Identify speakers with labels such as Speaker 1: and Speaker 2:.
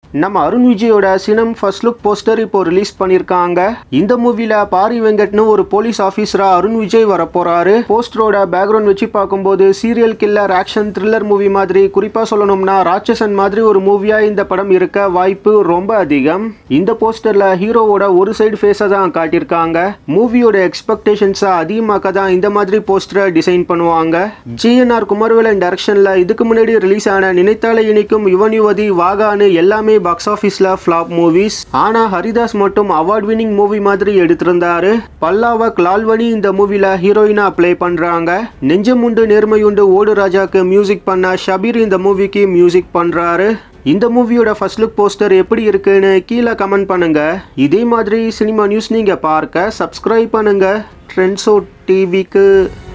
Speaker 1: நம்ம அருண் விஜயோட Sinam first look poster இப்போ ரிலீஸ் பண்ணியிருக்காங்க இந்த மூவில பாரி வெங்கட்னு ஒரு போலீஸ் ஆஃபீஸரா அருண் விஜய் வர போறாரு போஸ்டரோட பேக்ரவுண்ட் வச்சு பார்க்கும்போது serial killer action thriller movie மாதிரி குறிப்பா சொல்லணும்னா ராட்சசன் மாதிரி ஒரு மூவியா இந்த படம் இருக்க வாய்ப்பு ரொம்ப அதிகம் இந்த போஸ்டர்ல ஹீரோவோட ஒரு சைடு ஃபேஸை தான் காட்டியிருக்காங்க மூவியோட எக்ஸ்பெக்டேஷன்ஸை அதிகமாக்க தான் இந்த மாதிரி போஸ்டரை டிசைன் பண்ணுவாங்க ஜிஎன்ஆர் குமாரவேலன் டைரக்ஷன்ல இதுக்கு முன்னாடி ரிலீஸ் ஆன நினைத்தாலே இனிக்கும் யுவன் யுவதி வாகான்னு எல்லாமே பாக்ஸ் ஆஃபீஸ்ல ஃபிளாப் மூவிஸ் ஆனா ஹரிதாஸ் மட்டும் அவார்ட் வினிங் மூவி மாதிரி எடுத்திருந்தாரு பல்லாவக் லால்வனி இந்த மூவில ஹீரோயினா ப்ளே பண்றாங்க நெஞ்சமுண்டு நேர்மையுண்டு ஓடு ராஜாக்கு மியூசிக் பண்ண ஷபீர் இந்த மூவிக்கு மியூசிக் பண்றாரு இந்த மூவியோட ஃபர்ஸ்ட் லுக் போஸ்டர் எப்படி இருக்குன்னு கீழே கமெண்ட் பண்ணுங்க இதே மாதிரி சினிமா நியூஸ் நீங்க பார்க்க சப்ஸ்கிரைப் பண்ணுங்க ட்ரெண்ட்ஸோ டிவிக்கு